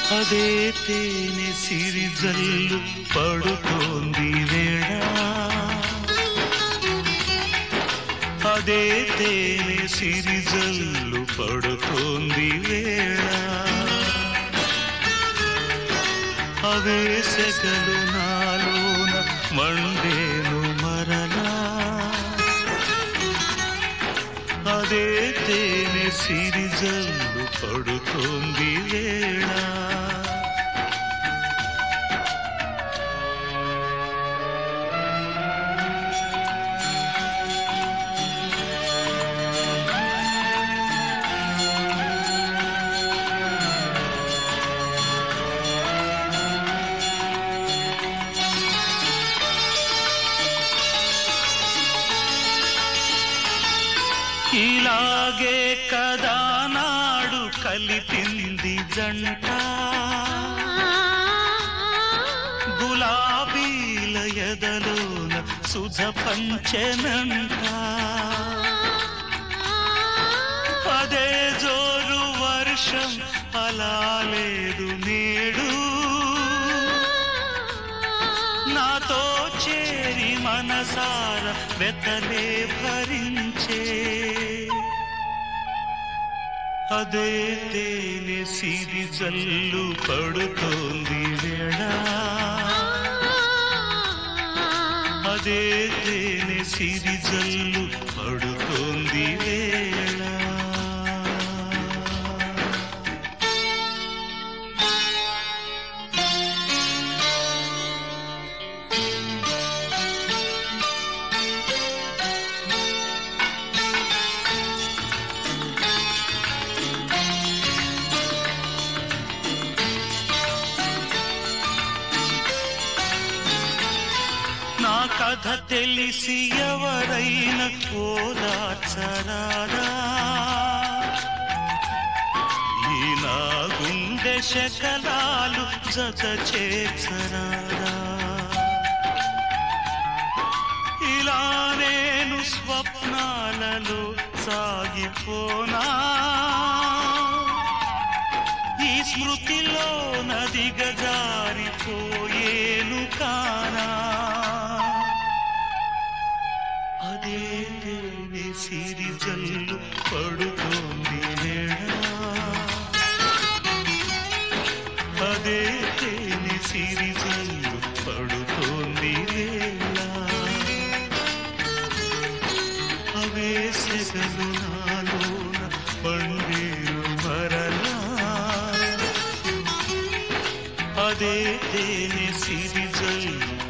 అదే తేనె సిరిజల్లు పడుతోంది వేళ అదే తేనె సిరిజల్లు పడుతోంది వేళ అవే సెగలు నాలోన మండేను మరలా అదే తేనె సిరిజల్లు పడుతోంది వేళ ఇలాగే కదా నాడు కలిపింది జంట గులాబీల ఎదలోన సుధ పంచెనంట అదే జోరు వర్షం అలా లేదు నేడు నాతో చేరి మనసార వెతలే భరించే అదే తేనె సిరి జల్లు పడుతోంది వేళ అదే తేనె సిరి జల్లు పడుతోంది వేళ నా కథ తెలిసి ఎవరైనా ఓదార్చరారా ఈ నా గుండె శకలాలు జత చేర్చరారా ఇలా నేను స్వప్నాలలో సాగిపోనా ఈ స్మృతిలో నదిగ జారిపోయేను కానా అదే తేనె సిరి జల్లు పడుతోంది వేళ అదే తేనె సిరి జల్లు పడుతోంది వేళ అవే సెగలు నాలోన పండేరు మరలా అదే తేనె సిరి జల్లు